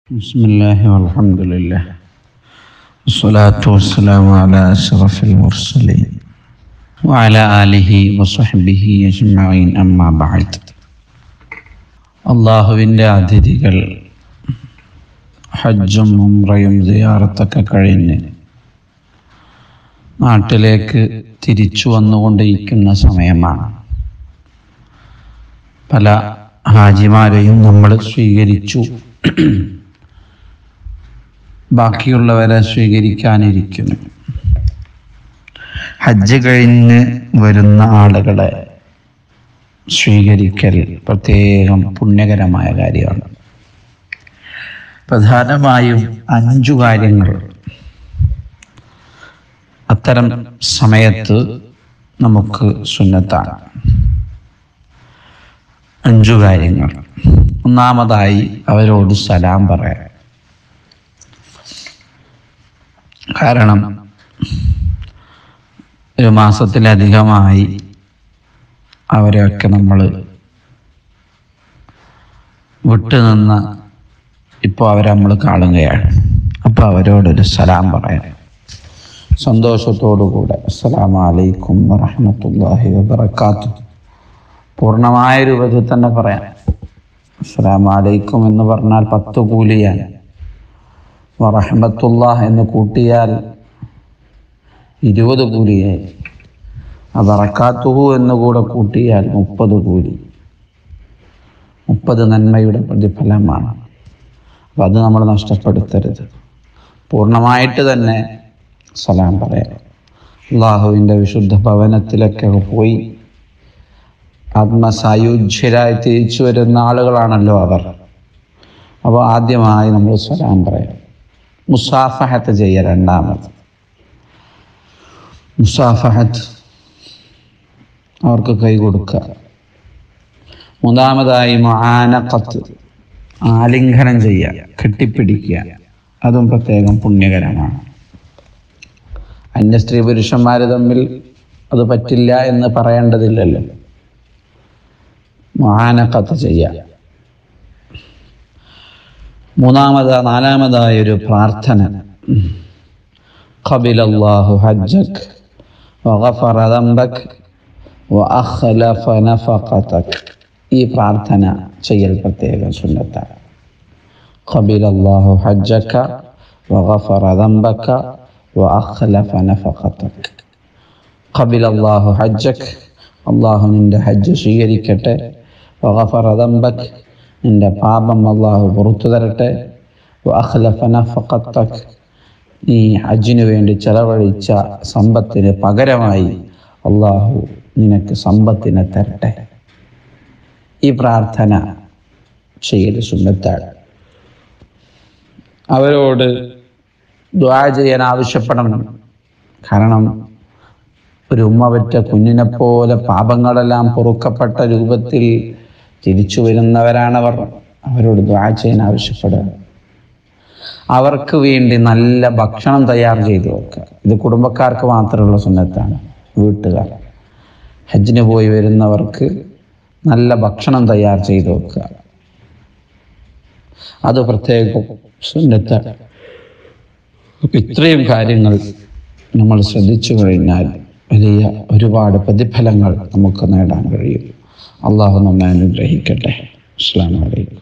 بسم الله والحمد لله والصلاة والسلام على أشرف المرسلين وعلى آله وصحبه أجمعين أما بعد അള്ളാഹുവിൻ്റെ അതിഥികൾ ഹജ്ജും ഉംറയും സിയാറത്തൊക്കെ കഴിഞ്ഞ് നാട്ടിലേക്ക് തിരിച്ചു വന്നുകൊണ്ടിരിക്കുന്ന സമയമാണ് പല ഹാജിമാരെയും നമ്മൾ സ്വീകരിച്ചു ബാക്കിയുള്ളവരെ സ്വീകരിക്കാനിരിക്കുന്നു ഹജ്ജ് കഴിഞ്ഞ് വരുന്ന ആളുകളെ സ്വീകരിക്കൽ പ്രത്യേകം പുണ്യകരമായ കാര്യമാണ് പ്രധാനമായും അഞ്ചു കാര്യങ്ങൾ അത്തരം സമയത്ത് നമുക്ക് സുന്നത്താണ് അഞ്ചു കാര്യങ്ങൾ ഒന്നാമതായി അവരോട് സലാം പറയാം കാരണം ഒരു മാസത്തിലധികമായി അവരെയൊക്കെ നമ്മൾ വിട്ടുനിന്ന് ഇപ്പോൾ അവരെ നമ്മൾ കാണുകയാണ് അപ്പോൾ അവരോടൊരു സലാം പറയാം സന്തോഷത്തോടുകൂടെ അസ്സലാമു അലൈക്കും വറഹ്മത്തുള്ളാഹി വബറകാത്തു പൂർണ്ണമായ രൂപത്തിൽ തന്നെ പറയാം അസ്സലാമു അലൈക്കും എന്ന് പറഞ്ഞാൽ പത്ത് കൂലിയാണ് വറഹ്മത്തുള്ളാഹ് എന്ന് കൂട്ടിയാൽ ഇരുപത് കൂലിയായി ബറക്കാത്തുഹു എന്ന് കൂടെ കൂട്ടിയാൽ മുപ്പത് കൂലി മുപ്പത് നന്മയുടെ പ്രതിഫലമാണ് അപ്പം അത് നമ്മൾ നഷ്ടപ്പെടുത്തരുത് പൂർണ്ണമായിട്ട് തന്നെ സലാം പറയാം അള്ളാഹുവിൻ്റെ വിശുദ്ധ ഭവനത്തിലൊക്കെ പോയി ആത്മസായുജ്യരായി തിരിച്ചു വരുന്ന ആളുകളാണല്ലോ അവർ അപ്പോൾ ആദ്യമായി നമ്മൾ സലാം പറയാം മുസാഫഹത്ത് ചെയ്യുക രണ്ടാമത് മുസാഫഹത്ത് അവർക്ക് കൈ കൊടുക്കുക മൂന്നാമതായി മാനക്കത്ത് ആലിംഗനം ചെയ്യുക കെട്ടിപ്പിടിക്കുക അതും പ്രത്യേകം പുണ്യകരമാണ് അന്യ സ്ത്രീ പുരുഷന്മാർ തമ്മിൽ അത് പറ്റില്ല എന്ന് പറയേണ്ടതില്ലല്ലോ മാനക്കത്ത് ചെയ്യുക മൂന്നാമത് നാലാമതായ ഒരു പ്രാർത്ഥന قبل الله حجك وغفر ذنبك وأخلف نفقتك ഈ പ്രാർത്ഥന ചെയ്യൽ പ്രത്യേക സുന്നത്താണ് قبل الله حجك وغفر ذنبك وأخلف نفقتك قبل الله حجك അള്ളാഹു നിന്റെ ഹജ്ജ് സ്വീകരിക്കട്ടെ വഗഫറ ذنبك നിന്റെ പാപം അള്ളാഹു പുറത്തു തരട്ടെ വഅഖ്ലഫ നഫഖത്തക് നീ ഹജ്ജിനു വേണ്ടി ചെലവഴിച്ച സമ്പത്തിന് പകരമായി അള്ളാഹു നിനക്ക് സമ്പത്തിനെ തരട്ടെ ഈ പ്രാർത്ഥന ചെയ്യൽ സുന്നത്താണ് അവരോട് ദ്വാ ചെയ്യാൻ ആവശ്യപ്പെടണം കാരണം ഒരു ഉമ്മ പറ്റ കുഞ്ഞിനെ പോലെ പാപങ്ങളെല്ലാം പൊറുക്കപ്പെട്ട രൂപത്തിൽ തിരിച്ചു വരുന്നവരാണവർ അവരോട് ദ്വാ ചെയ്യാൻ ആവശ്യപ്പെടുക അവർക്ക് വേണ്ടി നല്ല ഭക്ഷണം തയ്യാർ ചെയ്തു വെക്കുക ഇത് കുടുംബക്കാർക്ക് മാത്രമുള്ള സുന്നത്താണ് വീട്ടുകാർ ഹജ്ജിന് പോയി വരുന്നവർക്ക് നല്ല ഭക്ഷണം തയ്യാർ ചെയ്തു വെക്കുക അത് പ്രത്യേകം സുന്നത്താണ് അപ്പം ഇത്രയും കാര്യങ്ങൾ നമ്മൾ ശ്രദ്ധിച്ചു കഴിഞ്ഞാൽ വലിയ ഒരുപാട് പ്രതിഫലങ്ങൾ നമുക്ക് നേടാൻ കഴിയും അള്ളാഹു നമ്മെ അനുഗ്രഹിക്കട്ടെ അസ്സാം വലൈക്കും